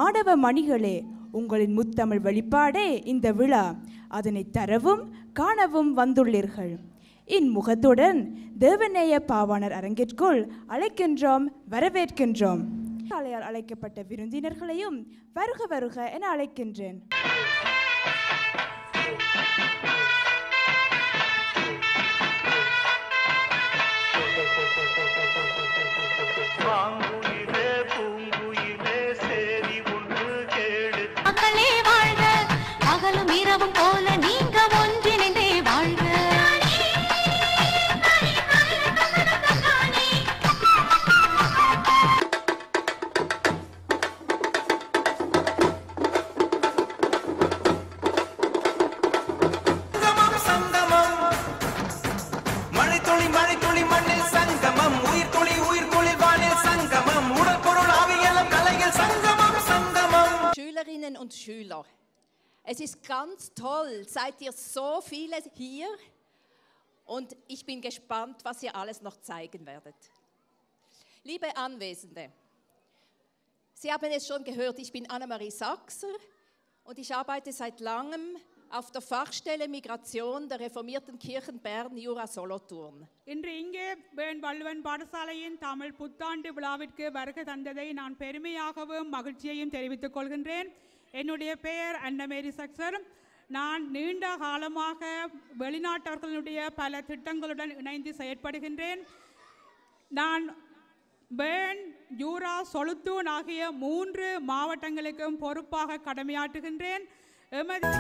மாணவ மணிகளே உங்களின் முத்தமிழ் வெளிப்பாடே இந்த விழா அதனை தரவும் காணவும் வந்துள்ளீர்கள் இன்முகத்துடன் தேவநேய பாவாணர் அரங்கிற்குள் அழைக்கின்றோம் வரவேற்கின்றோம் அலையால் அழைக்கப்பட்ட விருந்தினர்களையும் வருக வருக என அழைக்கின்றேன் பாங்குயிலே பூங்குயிலே சேதி ஒன்று கேடு மக்களே வாழ்க பகலும் இரவும் போல நீங்க ஒன்றிணைந்தே வாழ்க சங்கமம் சங்கமம் மழைத்துளி மழைத்துளி மண்ணில் சங்கமம் உயிர் துளி உயிர் துளி வானில் சங்கமம் உடல் பொருள் ஆவியலம் கலையில் சங்கமம் சங்கமம் Schülerinnen und Schüler, es ist ganz toll, seid ihr so viele hier und ich bin gespannt, was ihr alles noch zeigen werdet. Liebe Anwesende, Sie haben es schon gehört, ich bin Annemarie Sachser und ich arbeite seit langem auf der Fachstelle Migration der reformierten Kirchen Bern Jura Solothurn. இன்று இங்கே van Valluvan பாடசாலையின் தமிழ் புத்தாண்டு விழாவிற்கு வருகை தந்ததை நான் பெருமையாகவும் மகிழ்ச்சியையும் தெரிவித்துக் கொள்கின்றேன் என்னுடைய பெயர் அன்னமேரி சக்சர் நான் நீண்ட காலமாக வெளிநாட்டவர்களுடைய பல திட்டங்களுடன் இணைந்து செயற்படுகின்றேன் நான் பேன் யூரா சொலுத்தூன் ஆகிய மூன்று மாவட்டங்களுக்கும் பொறுப்பாக கடமையாற்றுகின்றேன் எமது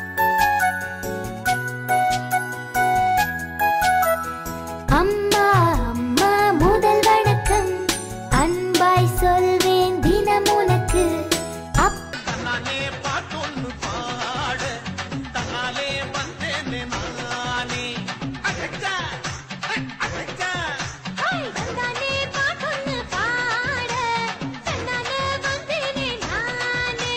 அம்மா அம்மா முதல் வணக்கம் அன்பாய் சொல்வேன் தினம் உனக்கு அப் தன்னாலே பாட்டொன்று பாட தன்னாலே வந்தேனே நானே அடச்சா அடச்சா தந்தானே பாட்டொன்னு பாட தன்னாலே வந்தேனே நானே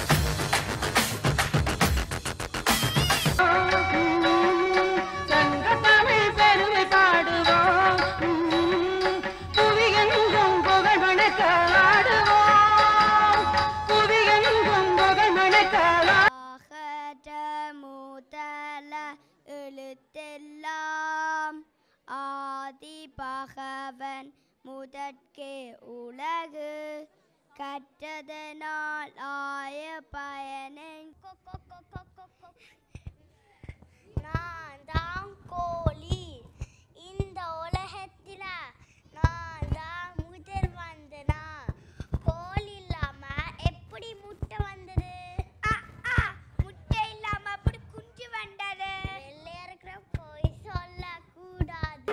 சங்கத்தமிழ் பெருமை பாடுவோம் புவியெங்கும் புகழ் மணக்க ஆடுவோம் புவியெங்கும் புகழ் மணக்க ஆகர முதல எழுத்தெல்லாம் ஆதி பகவன் முதற்கே உலகு கற்றதனால் ஆய பயனின் நான் தான் கோழி இந்த உலகத்தில நான் தான் முதல் வந்தனா கோழி இல்லாம எப்படி முட்டை வந்தது அ, அ, முட்டை இல்லாம அப்படி குஞ்சு வந்தது வெள்ளையா இருக்கிற போய் சொல்ல கூடாது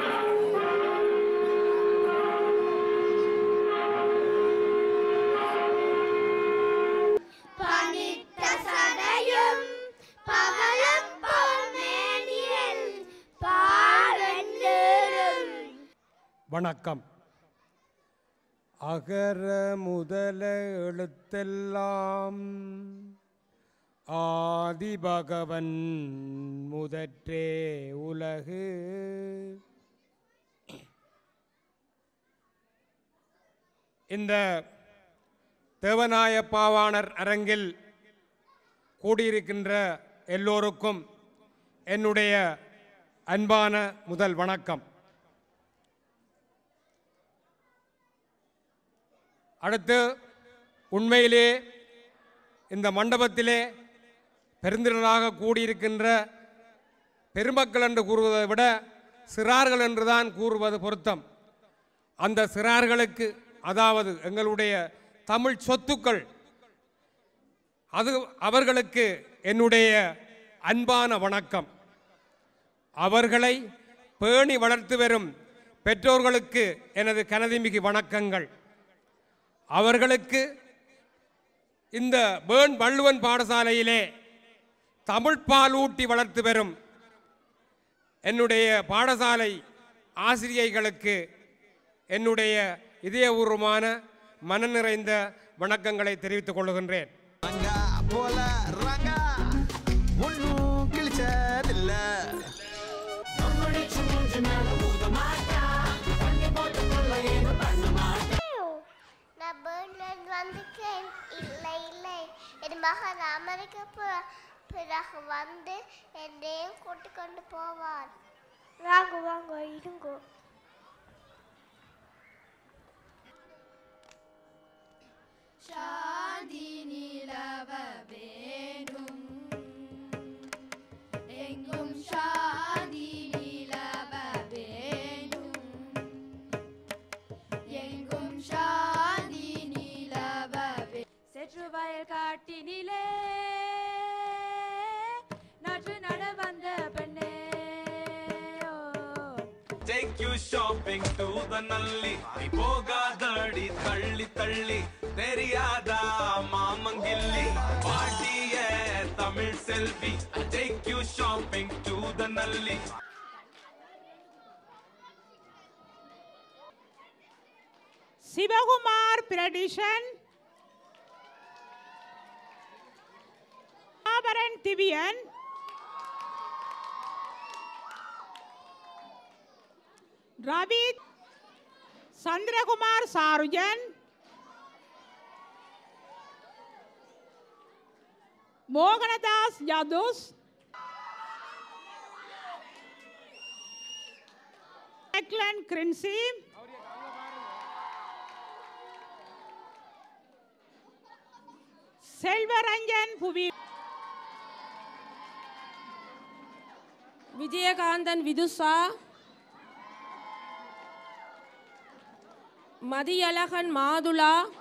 பனித்த சடையும் பவளம் போல் மேனியல் பாரண்டரும் வணக்கம் அகர முதல எழுத்தெல்லாம் ஆதிபகவன் முதற்றே உலகு இந்த தேவநாய பாவாணர் அரங்கில் கூடியிருக்கின்ற எல்லோருக்கும் என்னுடைய அன்பான முதல் வணக்கம் அடுத்து உண்மையிலே இந்த மண்டபத்திலே பெருந்திரளாக கூடியிருக்கின்ற பெருமக்கள் என்று கூறுவதை விட சிறார்கள் என்று தான் கூறுவது பொருத்தம் அந்த சிறார்களுக்கு அதாவது எங்களுடைய தமிழ் சொத்துக்கள் அது அவர்களுக்கு என்னுடைய அன்பான வணக்கம் அவர்களை பேணி வளர்த்து வரும் பெற்றோர்களுக்கு எனது கனதிமிகு வணக்கங்கள் அவர்களுக்கு இந்த பேர்ன் வள்ளுவன் பாடசாலையிலே தமிழ் பாலூட்டி வளர்த்து வரும் என்னுடைய பாடசாலை ஆசிரியைகளுக்கு என்னுடைய இதயபூர்வமான மன நிறைந்த வணக்கங்களை தெரிவித்துக் கொள்கின்றேன் ரங்கா போல ரங்கா ஒன்னும் கிழிச்சதில்ல நான் பேர்ட்லேருந்து வந்துட்டேன் மகன் அமெரிக்க பு- பிறகு வந்து என்னையும் கூட்டி கொண்டு போவார் வாங்க வாங்க இருங்கோ சாந்தி நிலவ வேணும் எங்கும் சாந்தி நிலவ வேணும் எங்கும் சாந்தி நிலவ செற்று வயல் காட்டினிலே நாற்று நட வந்த பெண்ணே ஓ Take you shopping to the Nalli நீ போகாதடி தள்ளி தள்ளி தெரியாதா மாமங்கில்லி பாட்டிய தமிழ் செல்வி I take you shopping to the Nalli Sivakumar பிரடிஷன் ஆபரன் திவியன் Ravi Chandrakumar Sarujan Mohanadas யதுஸ் Declan Crincy செல்வரஞ்சன் புவி விஜயகாந்தன் விதுஷா மதியழகன் மாதுளா